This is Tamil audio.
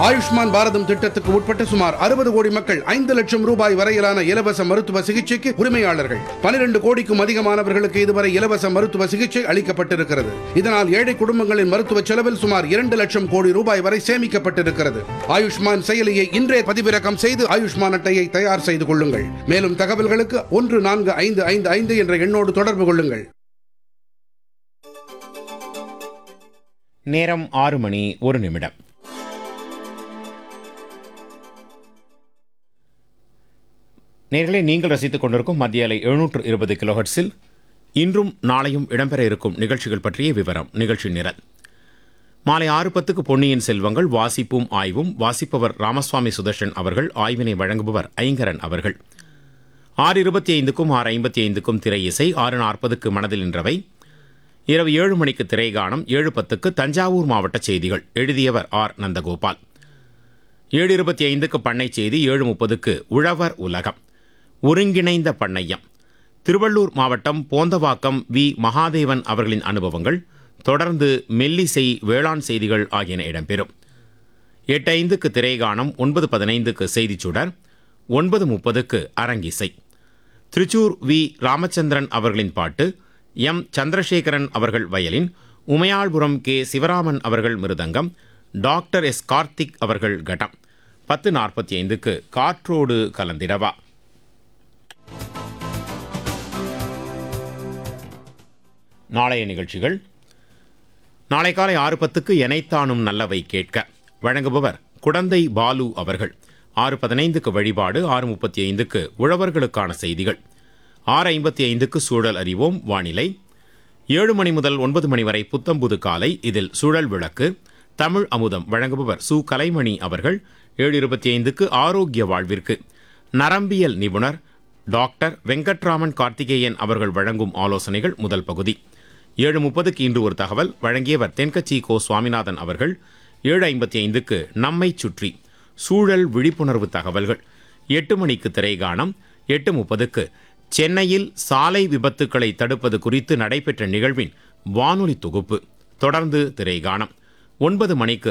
ஆயுஷ்மான் பாரதம் திட்டத்துக்கு உட்பட்ட சுமார் அறுபது கோடி மக்கள் ஐந்து லட்சம் ரூபாய் வரையிலான இலவச மருத்துவ சிகிச்சைக்கு உரிமையாளர்கள் பனிரெண்டு கோடிக்கும் அதிகமானவர்களுக்கு இதுவரை இலவச மருத்துவ சிகிச்சை அளிக்கப்பட்டிருக்கிறது இதனால் ஏழை குடும்பங்களின் மருத்துவ செலவில் சுமார் இரண்டு லட்சம் கோடி ரூபாய் வரை சேமிக்கப்பட்டிருக்கிறது ஆயுஷ்மான் செயலியை இன்றே பதிவிறக்கம் செய்து ஆயுஷ்மான் அட்டையை தயார் செய்து கொள்ளுங்கள் மேலும் தகவல்களுக்கு ஒன்று நான்கு ஐந்து ஐந்து ஐந்து என்ற எண்ணோடு தொடர்பு கொள்ளுங்கள் நேரம் ஆறு மணி ஒரு நிமிடம் நேர்களே நீங்கள் ரசித்துக் கொண்டிருக்கும் மத்திய அலை எழுநூற்று இருபது கிலோஹெட்ஸில் இன்றும் நாளையும் இடம்பெற இருக்கும் நிகழ்ச்சிகள் பற்றிய விவரம் நிகழ்ச்சி நிரல் மாலை ஆறு பத்துக்கு பொன்னியின் செல்வங்கள் வாசிப்பும் ஆய்வும் வாசிப்பவர் ராமசுவாமி சுதர்ஷன் அவர்கள் ஆய்வினை வழங்குபவர் ஐங்கரன் அவர்கள் ஆறு இருபத்தி ஐந்துக்கும் ஆறு ஐம்பத்தி ஐந்துக்கும் திரை இசை ஆறு நாற்பதுக்கு மனதில் நின்றவை இரவு ஏழு மணிக்கு திரைகானம் ஏழு பத்துக்கு தஞ்சாவூர் மாவட்ட செய்திகள் எழுதியவர் ஆர் நந்தகோபால் ஏழு இருபத்தி ஐந்துக்கு பண்ணை செய்தி ஏழு முப்பதுக்கு உழவர் உலகம் ஒருங்கிணைந்த பண்ணையம் திருவள்ளூர் மாவட்டம் போந்தவாக்கம் வி மகாதேவன் அவர்களின் அனுபவங்கள் தொடர்ந்து மெல்லிசை வேளாண் செய்திகள் ஆகியன இடம்பெறும் எட்டு ஐந்துக்கு திரைகானம் ஒன்பது பதினைந்துக்கு செய்திச் சுடர் ஒன்பது முப்பதுக்கு அரங்கிசை திருச்சூர் வி ராமச்சந்திரன் அவர்களின் பாட்டு எம் சந்திரசேகரன் அவர்கள் வயலின் உமையாள்புரம் கே சிவராமன் அவர்கள் மிருதங்கம் டாக்டர் எஸ் கார்த்திக் அவர்கள் கடம் பத்து நாற்பத்தி ஐந்துக்கு காற்றோடு கலந்திடவா நாளைய நிகழ்ச்சிகள் நாளை காலை ஆறு பத்துக்கு எனைத்தானும் நல்லவை கேட்க வழங்குபவர் குடந்தை பாலு அவர்கள் ஆறு பதினைந்துக்கு வழிபாடு ஆறு முப்பத்தி ஐந்துக்கு உழவர்களுக்கான செய்திகள் ஆறு ஐம்பத்தி ஐந்துக்கு சூழல் அறிவோம் வானிலை ஏழு மணி முதல் ஒன்பது மணி வரை புத்தம்புது காலை இதில் சூழல் விளக்கு தமிழ் அமுதம் வழங்குபவர் சு கலைமணி அவர்கள் ஏழு இருபத்தி ஐந்துக்கு ஆரோக்கிய வாழ்விற்கு நரம்பியல் நிபுணர் டாக்டர் வெங்கட்ராமன் கார்த்திகேயன் அவர்கள் வழங்கும் ஆலோசனைகள் முதல் பகுதி ஏழு முப்பதுக்கு இன்று ஒரு தகவல் வழங்கியவர் தென்கட்சி கோ சுவாமிநாதன் அவர்கள் ஏழு ஐம்பத்தி ஐந்துக்கு நம்மை சுற்றி சூழல் விழிப்புணர்வு தகவல்கள் எட்டு மணிக்கு திரைகானம் எட்டு முப்பதுக்கு சென்னையில் சாலை விபத்துக்களை தடுப்பது குறித்து நடைபெற்ற நிகழ்வின் வானொலி தொகுப்பு தொடர்ந்து திரைகானம் ஒன்பது மணிக்கு